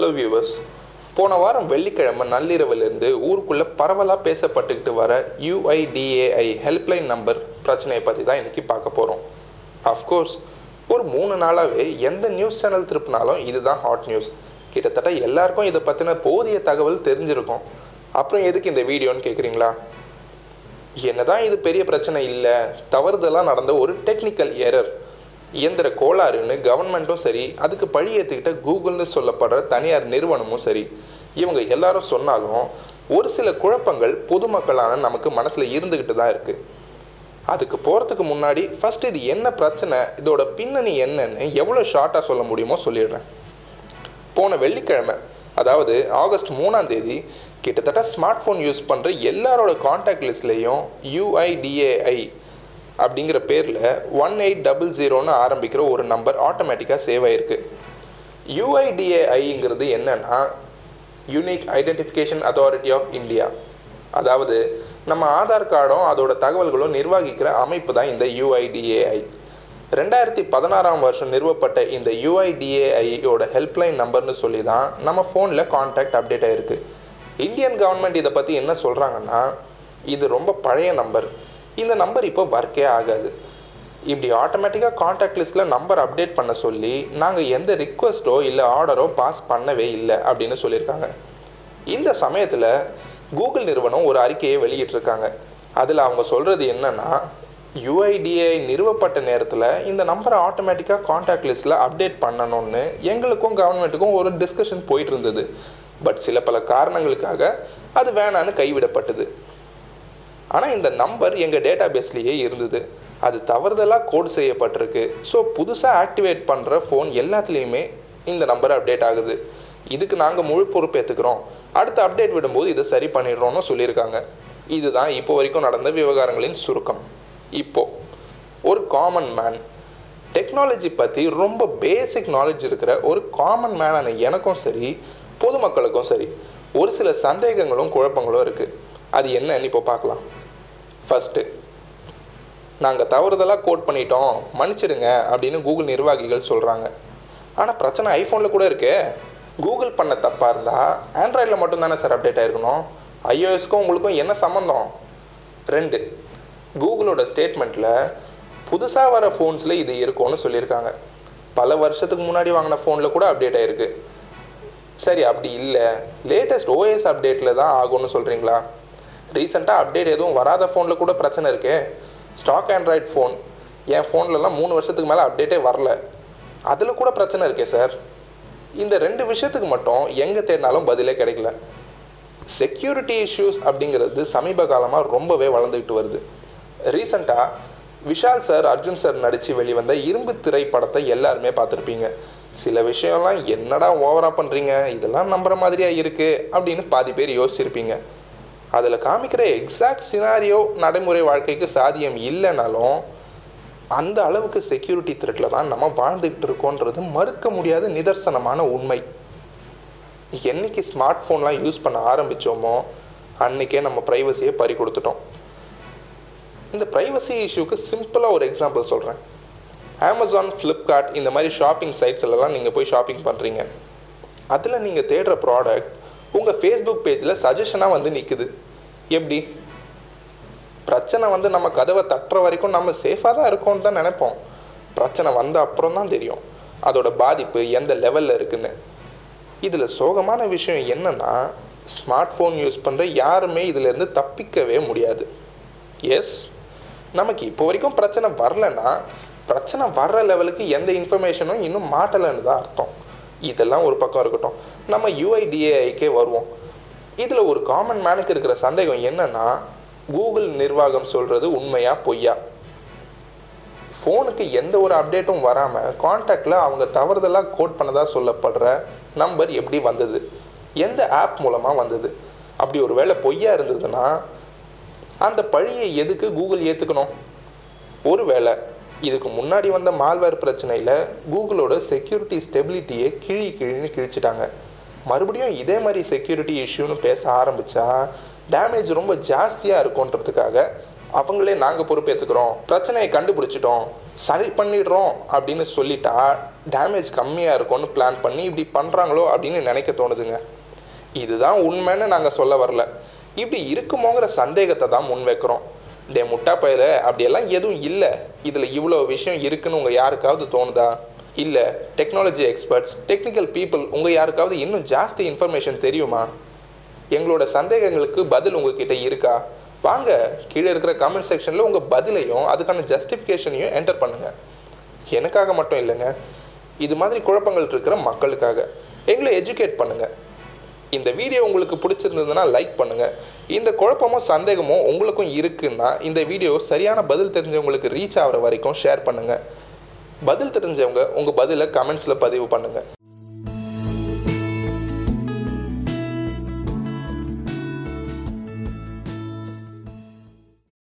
hello viewers போன வாரம் வெள்ளிக்கிழமை நள்ளிரவிலிருந்து ஊருக்குள்ளே பரவலாக பேசப்பட்டுக்கிட்டு வர யுஐடிஏஐ ஹெல்ப்லைன் நம்பர் பிரச்சனையை பற்றி தான் இன்றைக்கி பார்க்க போகிறோம் அஃப்கோர்ஸ் ஒரு மூணு நாளாகவே எந்த நியூஸ் சேனல் திருப்பினாலும் இதுதான் ஹாட் நியூஸ் கிட்டத்தட்ட எல்லாருக்கும் இதை பற்றின போதிய தகவல் தெரிஞ்சிருக்கும் அப்புறம் எதுக்கு இந்த வீடியோன்னு கேட்குறீங்களா என்னதான் இது பெரிய பிரச்சனை இல்லை தவறுதலாக நடந்த ஒரு டெக்னிக்கல் எரர் இயந்திர கோளாறுன்னு கவர்மெண்ட்டும் சரி அதுக்கு பழி ஏற்றுக்கிட்ட கூகுள்னு சொல்லப்படுற தனியார் நிறுவனமும் சரி இவங்க எல்லாரும் சொன்னாலும் ஒரு சில குழப்பங்கள் பொதுமக்களான நமக்கு மனசில் இருந்துக்கிட்டு தான் இருக்குது அதுக்கு போகிறதுக்கு முன்னாடி ஃபஸ்ட் இது என்ன பிரச்சனை இதோட பின்னணி என்னன்னு எவ்வளோ ஷார்ட்டாக சொல்ல முடியுமோ சொல்லிடுறேன் போன வெள்ளிக்கிழமை அதாவது ஆகஸ்ட் மூணாம் தேதி கிட்டத்தட்ட ஸ்மார்ட் ஃபோன் யூஸ் பண்ணுற எல்லாரோட காண்டாக்ட் லிஸ்ட்லேயும் யூஐடிஏஐ அப்படிங்கிற பேரில் ஒன் எயிட் டபுள் ஜீரோன்னு ஆரம்பிக்கிற ஒரு நம்பர் ஆட்டோமேட்டிக்காக சேவ் ஆயிருக்கு யூஐடிஏஐங்கிறது என்னன்னா unique identification authority of India அதாவது நம்ம ஆதார் கார்டும் அதோட தகவல்களும் நிர்வகிக்கிற அமைப்பு தான் இந்த யூஐடிஏஐ ரெண்டாயிரத்தி பதினாறாம் வருஷம் நிறுவப்பட்ட இந்த யூஐடிஏஐயோட ஹெல்ப்லைன் நம்பர்னு சொல்லி தான் நம்ம ஃபோனில் கான்டாக்ட் அப்டேட் ஆயிருக்கு இந்தியன் கவர்மெண்ட் இதை பற்றி என்ன சொல்கிறாங்கன்னா இது ரொம்ப பழைய நம்பர் இந்த நம்பர் இப்போ ஒர்க்கே ஆகாது இப்படி ஆட்டோமேட்டிக்காக காண்டாக்ட் லிஸ்ட்டில் நம்பர் அப்டேட் பண்ண சொல்லி நாங்கள் எந்த ரிக்வஸ்ட்டோ இல்லை ஆர்டரோ பாஸ் பண்ணவே இல்லை அப்படின்னு சொல்லியிருக்காங்க இந்த சமயத்தில் கூகுள் நிறுவனம் ஒரு அறிக்கையை வெளியிட்டிருக்காங்க அதில் அவங்க சொல்கிறது என்னன்னா யுஐடிஐ நிறுவப்பட்ட நேரத்தில் இந்த நம்பரை ஆட்டோமேட்டிக்காக காண்டாக்ட் லிஸ்ட்டில் அப்டேட் பண்ணணும்னு எங்களுக்கும் கவர்மெண்ட்டுக்கும் ஒரு டிஸ்கஷன் போயிட்டு இருந்தது பட் சில பல காரணங்களுக்காக அது வேணான்னு கைவிடப்பட்டது ஆனால் இந்த நம்பர் எங்கள் டேட்டா பேஸ்லேயே இருந்தது அது தவறுதலாக கோட் செய்யப்பட்டிருக்கு ஸோ புதுசாக ஆக்டிவேட் பண்ணுற ஃபோன் எல்லாத்துலேயுமே இந்த நம்பர் அப்டேட் ஆகுது இதுக்கு நாங்கள் முழு பொறுப்பு ஏற்றுக்கிறோம் அடுத்த அப்டேட் விடும்போது இதை சரி பண்ணிடுறோம்னு சொல்லியிருக்காங்க இதுதான் இப்போ வரைக்கும் நடந்த விவகாரங்களின் சுருக்கம் இப்போ ஒரு காமன் மேன் டெக்னாலஜி பற்றி ரொம்ப பேசிக் நாலேஜ் இருக்கிற ஒரு காமன் மேனான எனக்கும் சரி பொதுமக்களுக்கும் சரி ஒரு சில சந்தேகங்களும் குழப்பங்களும் இருக்குது அது என்னன்னு இப்போ பார்க்கலாம் ஃபஸ்ட்டு நாங்கள் தவறுதலாக கோட் பண்ணிட்டோம் மன்னிச்சிடுங்க அப்படின்னு கூகுள் நிர்வாகிகள் சொல்கிறாங்க ஆனால் பிரச்சனை ஐஃபோனில் கூட இருக்கே கூகுள் பண்ண தப்பாக இருந்தால் ஆண்ட்ராய்டில் மட்டும்தானே சார் அப்டேட் ஆயிருக்கணும் ஐஓஎஸ்க்கும் உங்களுக்கும் என்ன சம்மந்தம் ரெண்டு கூகுளோட ஸ்டேட்மெண்ட்டில் புதுசாக வர ஃபோன்ஸில் இது இருக்கும்னு சொல்லியிருக்காங்க பல வருஷத்துக்கு முன்னாடி வாங்கின ஃபோனில் கூட அப்டேட் ஆயிருக்கு சரி அப்படி இல்லை லேட்டஸ்ட் ஓஎஸ் அப்டேட்டில் தான் ஆகும்னு சொல்கிறீங்களா ரீசெண்டாக அப்டேட் எதுவும் வராத ஃபோனில் கூட பிரச்சனை இருக்கே ஸ்டாக் ஆண்ட்ராய்ட் ஃபோன் என் ஃபோன்லலாம் மூணு வருஷத்துக்கு மேலே அப்டேட்டே வரல அதில் கூட பிரச்சனை இருக்கே சார் இந்த ரெண்டு விஷயத்துக்கு மட்டும் எங்கே தேடினாலும் பதிலே கிடைக்கல செக்யூரிட்டி இஷ்யூஸ் அப்படிங்கிறது சமீப காலமாக ரொம்பவே வளர்ந்துக்கிட்டு வருது ரீசண்டாக விஷால் சார் அர்ஜுன் சார் நடித்து வெளிவந்த இரும்பு திரைப்படத்தை எல்லாருமே பார்த்துருப்பீங்க சில விஷயம்லாம் என்னடா ஓவராக பண்ணுறீங்க இதெல்லாம் நம்புற மாதிரியா இருக்குது அப்படின்னு பாதி பேர் யோசிச்சிருப்பீங்க அதில் காமிக்கிற எக்ஸாக்ட் சினாரியோ நடைமுறை வாழ்க்கைக்கு சாத்தியம் இல்லைனாலும் அந்த அளவுக்கு செக்யூரிட்டி த்ரெட்டில் தான் நம்ம வாழ்ந்துக்கிட்டு இருக்கோன்றது மறுக்க முடியாத நிதர்சனமான உண்மை என்னைக்கு ஸ்மார்ட் ஃபோன்லாம் யூஸ் பண்ண ஆரம்பித்தோமோ அன்றைக்கே நம்ம ப்ரைவசியை பறி கொடுத்துட்டோம் இந்த ப்ரைவசி இஷ்யூக்கு சிம்பிளாக ஒரு எக்ஸாம்பிள் சொல்கிறேன் அமேசான் ஃப்ளிப்கார்ட் இந்த மாதிரி ஷாப்பிங் சைட்ஸ்லலாம் நீங்கள் போய் ஷாப்பிங் பண்ணுறீங்க அதில் நீங்கள் தேடுற ப்ராடக்ட் உங்கள் ஃபேஸ்புக் பேஜில் சஜஷனாக வந்து நிற்குது எப்படி பிரச்சனை வந்து நம்ம கதவை தட்டுற வரைக்கும் நம்ம சேஃபாக தான் இருக்கோம்னு தான் நினைப்போம் பிரச்சனை வந்த அப்புறம் தான் தெரியும் அதோட பாதிப்பு எந்த லெவலில் இருக்குன்னு இதில் சோகமான விஷயம் என்னன்னா ஸ்மார்ட் ஃபோன் யூஸ் பண்ணுற யாருமே இதிலேருந்து தப்பிக்கவே முடியாது எஸ் நமக்கு இப்போ வரைக்கும் பிரச்சனை வரலன்னா பிரச்சனை வர்ற லெவலுக்கு எந்த இன்ஃபர்மேஷனும் இன்னும் மாட்டலைன்னு தான் அர்த்தம் இதெல்லாம் ஒரு பக்கம் இருக்கட்டும் நம்ம யூஐடிஏஐக்கே வருவோம் இதில் ஒரு காமன் மேனுக்கு இருக்கிற சந்தேகம் என்னன்னா கூகுள் நிர்வாகம் சொல்கிறது உண்மையா பொய்யா ஃபோனுக்கு எந்த ஒரு அப்டேட்டும் வராமல் காண்டாக்டில் அவங்க தவறுதலாக கோட் பண்ணதாக சொல்லப்படுற நம்பர் எப்படி வந்தது எந்த ஆப் மூலமாக வந்தது அப்படி ஒரு வேளை பொய்யா இருந்ததுன்னா அந்த பழியை எதுக்கு கூகுள் ஏற்றுக்கணும் ஒருவேளை இதுக்கு முன்னாடி வந்த மால்வேர் பிரச்சனையில் கூகுளோட செக்யூரிட்டி ஸ்டெபிலிட்டியை கிழி கிழின்னு கிழிச்சிட்டாங்க மறுபடியும் இதே மாதிரி செக்யூரிட்டி இஷ்யூன்னு பேச ஆரம்பித்தா டேமேஜ் ரொம்ப ஜாஸ்தியாக இருக்குன்றதுக்காக அவங்களே நாங்கள் பொறுப்பேற்றுக்கிறோம் பிரச்சனையை கண்டுபிடிச்சிட்டோம் சரி பண்ணிடுறோம் அப்படின்னு சொல்லிட்டா டேமேஜ் கம்மியாக இருக்கும்னு பிளான் பண்ணி இப்படி பண்ணுறாங்களோ அப்படின்னு நினைக்க தோணுதுங்க இதுதான் உண்மைன்னு நாங்கள் சொல்ல வரல இப்படி இருக்குமோங்கிற சந்தேகத்தை தான் முன் வைக்கிறோம் டே முட்டா பயில அப்படியெல்லாம் எதுவும் இல்லை இதில் இவ்வளோ விஷயம் இருக்குன்னு உங்கள் யாருக்காவது தோணுதா இல்லை டெக்னாலஜி எக்ஸ்பர்ட்ஸ் டெக்னிக்கல் பீப்புள் உங்கள் யாருக்காவது இன்னும் ஜாஸ்தி இன்ஃபர்மேஷன் தெரியுமா எங்களோட சந்தேகங்களுக்கு பதில் உங்ககிட்ட இருக்கா வாங்க கீழே இருக்கிற கமெண்ட் செக்ஷனில் உங்கள் பதிலையும் அதுக்கான ஜஸ்டிஃபிகேஷனையும் என்டர் பண்ணுங்கள் எனக்காக மட்டும் இல்லைங்க இது மாதிரி குழப்பங்கள் இருக்கிற மக்களுக்காக எங்களை எஜுகேட் பண்ணுங்கள் இந்த வீடியோ உங்களுக்கு பிடிச்சிருந்ததுன்னா லைக் பண்ணுங்கள் இந்த குழப்பமும் சந்தேகமும் உங்களுக்கும் இருக்குன்னா இந்த வீடியோ சரியான பதில் தெரிஞ்சவங்களுக்கு ரீச் ஆகிற வரைக்கும் ஷேர் பண்ணுங்கள் பதில் தெரிஞ்சவங்க உங்கள் பதிலை கமெண்ட்ஸில் பதிவு பண்ணுங்கள்